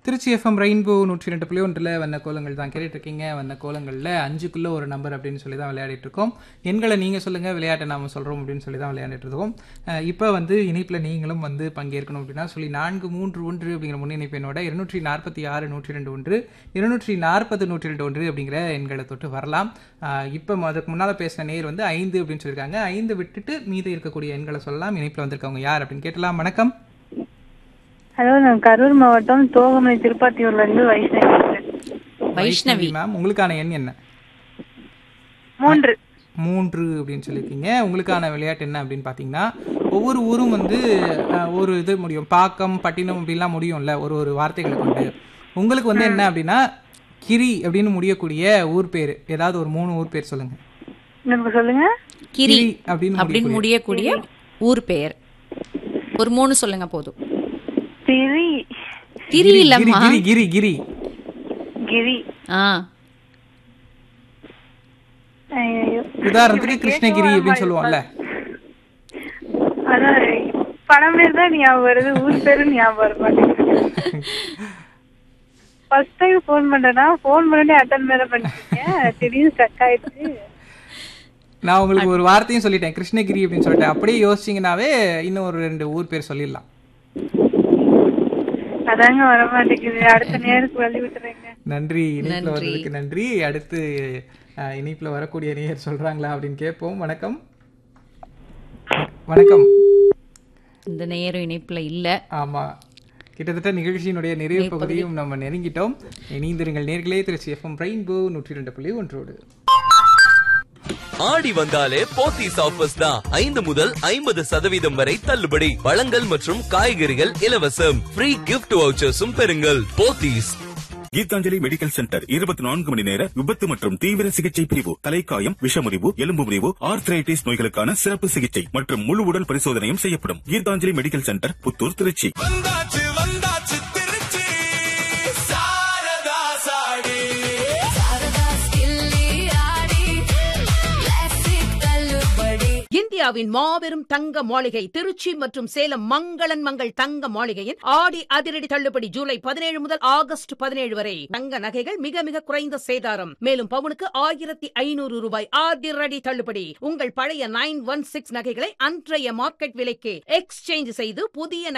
Trichy FM rainbow நூற்றி ரெண்டு புள்ளி ஒன்றில் வண்ண கோலங்கள் தான் கேட்டுட்டு இருக்கீங்க வண்ண கோலங்களில் அஞ்சுக்குள்ள ஒரு நம்பர் அப்படின்னு சொல்லி தான் விளையாடிட்டு இருக்கோம் எண்களை நீங்கள் சொல்லுங்கள் விளையாட்டை நாம சொல்கிறோம் அப்படின்னு சொல்லி தான் விளையாடிட்டு இருக்கோம் இப்போ வந்து இணைப்பில் நீங்களும் வந்து பங்கேற்கணும் அப்படின்னா சொல்லி நான்கு மூன்று ஒன்று அப்படிங்கிற முன்னிணைப்பு எண்ணோட இருநூற்றி நாற்பத்தி ஆறு நூற்றி ரெண்டு ஒன்று இருநூற்றி நாற்பது நூற்றி ரெண்டு ஒன்று அப்படிங்கிற எண்களை தொட்டு வரலாம் இப்போ அதுக்கு முன்னால் பேசின நேர் வந்து ஐந்து அப்படின்னு சொல்லியிருக்காங்க ஐந்து விட்டுட்டு மீதி இருக்கக்கூடிய எண்களை சொல்லலாம் இணைப்பில் வந்திருக்கவங்க யார் அப்படின்னு கேட்டலாம் வணக்கம் ஹலோ நான் கரூர் மாவட்டம் தோகமலை திருப்பாத்தியூர்ல இருந்து வைஷ்ணவி பேசுறேன். வைஷ்ணவி மேம் உங்களுக்கான எண் என்ன மூன்று மூன்று அப்படின்னு சொல்லியிருக்கீங்க உங்களுக்கான விளையாட்டு என்ன அப்படின்னு பார்த்தீங்கன்னா ஒவ்வொரு ஊரும் வந்து அஹ், ஒரு இது முடியும் பாக்கம் பட்டினம் அப்படிலாம் முடியும்ல ஒரு ஒரு வார்த்தைகளை கொண்டு உங்களுக்கு வந்து என்ன அப்படின்னா கிரி அப்படின்னு முடியக்கூடிய ஊர் பேர் ஏதாவது ஒரு மூணு ஊர் பேர் சொல்லுங்க எனக்கு சொல்லுங்க கிரி அப்படின்னு அப்படின்னு முடியக்கூடிய ஊர் பெயர் ஒரு மூணு சொல்லுங்க போதும் திரி திரி கிரி இல்லம்மா கிரி கிரி கிரி கிரி ஆ ஐயையோ. உதாரணத்துக்கு கிருஷ்ணகிரி அப்படின்னு சொல்லுவோம்ல அதான் படம் பேர் தான் ஞாபகம் வருது ஊர் பேரு ஞாபகம் வர மாட்டேங்குது ஃபர்ஸ்ட் டைம் ஃபோன் பண்றேன்னா ஃபோன் பண்ணி அட்டன் மேல பண்ணிருக்கேன் திடீர்னு ஸ்டக் ஆயிடுச்சு நான் உங்களுக்கு ஒரு வார்த்தையும் சொல்லிட்டேன் கிருஷ்ணகிரி அப்படின்னு சொல்லிட்டு அப்படியே யோசிச்சீங்கன்னாவே இன்னும் ஒரு ரெண்டு ஊர் பேர் சொல்லிடலாம் அதாங்க வர மாட்டேங்குது அடுத்த நேருக்கு வழி விட்டுறேங்க நன்றி இணைப்புல நன்றி. வந்ததுக்கு நன்றி அடுத்து அஹ், இணைப்புல வரக்கூடிய நேயர் சொல்றாங்களா அப்படின்னு கேட்போம் வணக்கம் வணக்கம் இந்த நேரம் இணைப்புல இல்ல ஆமா கிட்டத்தட்ட நிகழ்ச்சியினுடைய நிறைவு பகுதியும் நம்ம நெருங்கிட்டோம் இணைந்திருங்கள் நேர்களே திருச்சி எஃப்எம் ரெயின்போ நூற்றி ரெண்டு புள்ளி ஒன்றோடு ஆடி வந்தாலே போத்தீஸ் ஆஃபர்ஸ் தான் ஐந்து முதல் ஐம்பது சதவீதம் வரை தள்ளுபடி பழங்கள் மற்றும் காய்கறிகள் இலவசம் ஃப்ரீ கிஃப்ட் வவுச்சர்ஸும் பெறுங்கள் போத்தீஸ் கீதாஞ்சலி மெடிக்கல் சென்டர் இருபத்தி நான்கு மணி நேர விபத்து மற்றும் தீவிர சிகிச்சை பிரிவு தலைக்காயம் விஷமுறிவு எலும்பு முறிவு ஆர்த்ரைட்டிஸ் நோய்களுக்கான சிறப்பு சிகிச்சை மற்றும் முழு உடல் பரிசோதனையும் செய்யப்படும் கீதாஞ்சலி மெடிக்கல் சென்டர் புத்தூர் திருச்சி வந்தாச்சு வந்தாச்சு திருச்சி சாரதா சாடி இந்தியாவின் மாபெரும் தங்க மாளிகை திருச்சி மற்றும் சேலம் மங்களன் மங்கள் தங்க மாளிகையின் ஆடி அதிரடி தள்ளுபடி ஜூலை பதினேழு முதல் ஆகஸ்ட் பதினேழு வரை தங்க நகைகள் மிக மிக குறைந்த சேதாரம் மேலும் பவுனுக்கு ஆயிரத்தி ஐநூறு ரூபாய் அதிரடி தள்ளுபடி உங்கள் பழைய நைன் ஒன் சிக்ஸ் நகைகளை அன்றைய மார்க்கெட் விலைக்கு எக்ஸ்சேஞ்ச் செய்து புதிய